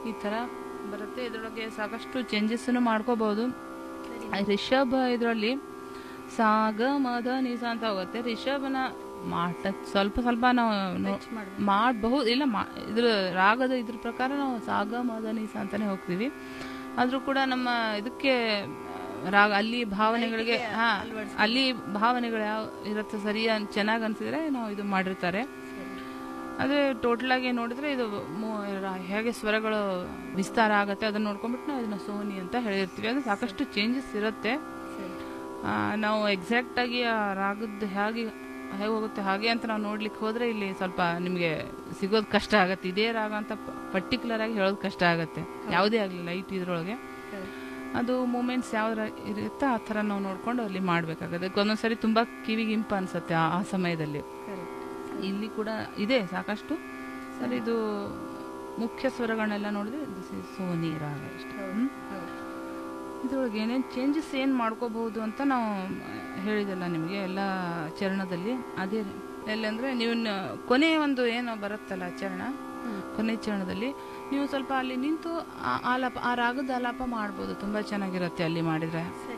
ಈ ಥರ ಬರುತ್ತೆ ಇದರೊಳಗೆ ಸಾಕಷ್ಟು ಚೇಂಜಸ್ಸನ್ನು ಮಾಡ್ಕೋಬಹುದು ರಿಷಬ್ ಇದರಲ್ಲಿ ಸಾಗ ಮದ ನಿಸ ಅಂತ ಹೋಗುತ್ತೆ ರಿಷಭನ ಮಾಟ ಸ್ವಲ್ಪ ಸ್ವಲ್ಪ ನಾವು ನೋ- ಮಾಡಬಹುದು ಇಲ್ಲ ಮಾ- ಇದ್ರ ರಾಗದ ಇದ್ರ ಪ್ರಕಾರ ನಾವು ಸಾಗ ಮದ ನಿಸ ಅಂತಾನೆ ಹೋಗ್ತೀವಿ ಆದ್ರೂ ಕೂಡ ನಮ್ಮ ಇದಕ್ಕೆ ಆ, ರಾಗ ಅಲ್ಲಿ ಭಾವನೆಗಳಿಗೆ ಹಾ ಅಲ್ಲಿ ಭಾವನೆಗಳು ಯಾವ ಇರುತ್ತೆ ಸರಿ ಅನ್- ಚೆನ್ನಾಗ್ ಅನ್ಸಿದ್ರೆ ನಾವು ಇದು ಮಾಡಿರ್ತಾರೆ ಅದೇ ಟೋಟಲ್ ಆಗಿ ನೋಡಿದ್ರೆ ಇದು ಮೂ- ರಾ- ಹೇಗೆ ಸ್ವರಗಳು ವಿಸ್ತಾರ ಆಗುತ್ತೆ ಅದನ್ನ ನೋಡ್ಕೊಂಡ್ಬಿಟ್ಟು ನಾವು ಇದನ್ನ ಸೋನಿ ಅಂತ ಹೇಳಿರ್ತೀವಿ ಅದು ಸಾಕಷ್ಟು ಚೇಂಜಸ್ ಇರುತ್ತೆ ಆ, ನಾವು ಎಕ್ಸಾಕ್ಟ್ ಆಗಿ ಆ ರಾಗದ ಹೇಗೆ ಹೇಗೆ ಹೋಗುತ್ತೆ ಹಾಗೆ ಅಂತ ನಾವು ನೋಡ್ಲಿಕ್ಕೆ ಹೋದ್ರೆ ಇಲ್ಲಿ ಸ್ವಲ್ಪ ನಿಮಗೆ ಸಿಗೋದು ಕಷ್ಟ ಆಗತ್ತೆ ಇದೇ ರಾಗ ಅಂತ ಪರ್ಟಿಕ್ಯುಲರ್ ಆಗಿ ಹೇಳೋದು ಕಷ್ಟ ಆಗತ್ತೆ ಯಾವುದೇ ಆಗಲಿ ಲೈಟ್ ಇದ್ರೊಳಗೆ ಅದು ಮೂಮೆಂಟ್ಸ್ ಯಾವ ಇರುತ್ತೆ ಆ ಥರ ನಾವು ನೋಡ್ಕೊಂಡು ಅಲ್ಲಿ ಮಾಡಬೇಕಾಗುತ್ತೆ ಒಂದೊಂದ್ಸರಿ ತುಂಬಾ ಕಿವಿಗೆ ಇಂಪ ಅನ್ಸುತ್ತೆ ಆ ಆ ಸಮಯದಲ್ಲಿ ಇಲ್ಲಿ ಕೂಡ ಇದೆ ಸಾಕಷ್ಟು ಸರ್ ಇದು ಮುಖ್ಯ ಸ್ವರಗಳನ್ನೆಲ್ಲ ನೋಡಿದ್ರೆ ದಿಸ್ ಇಸ್ ಸೋನಿ ರಾಗ ಇಷ್ಟ ಹ್ಮ್? ಇದ್ರೊಳಗೆ ಏನೇನು ಚೇಂಜಸ್ ಏನು ಮಾಡ್ಕೋಬಹುದು ಅಂತ ನಾವು ಹೇಳಿದಲ್ಲ ನಿಮಗೆ ಎಲ್ಲ ಚರಣದಲ್ಲಿ ಅದೇ ಎಲ್ಲಂದ್ರೆ ನೀವು ನ- ಕೊನೆ ಒಂದು ಏನು ಬರುತ್ತಲ್ಲ ಚರಣ ಕೊನೆ ಚರಣದಲ್ಲಿ ನೀವು ಸ್ವಲ್ಪ ಅಲ್ಲಿ ನಿಂತು ಆ ಆಲಾಪ ಆ ರಾಗದ ಆಲಾಪ ಮಾಡ್ಬೋದು ತುಂಬಾ ಚೆನ್ನಾಗಿರುತ್ತೆ ಅಲ್ಲಿ ಮಾಡಿದ್ರೆ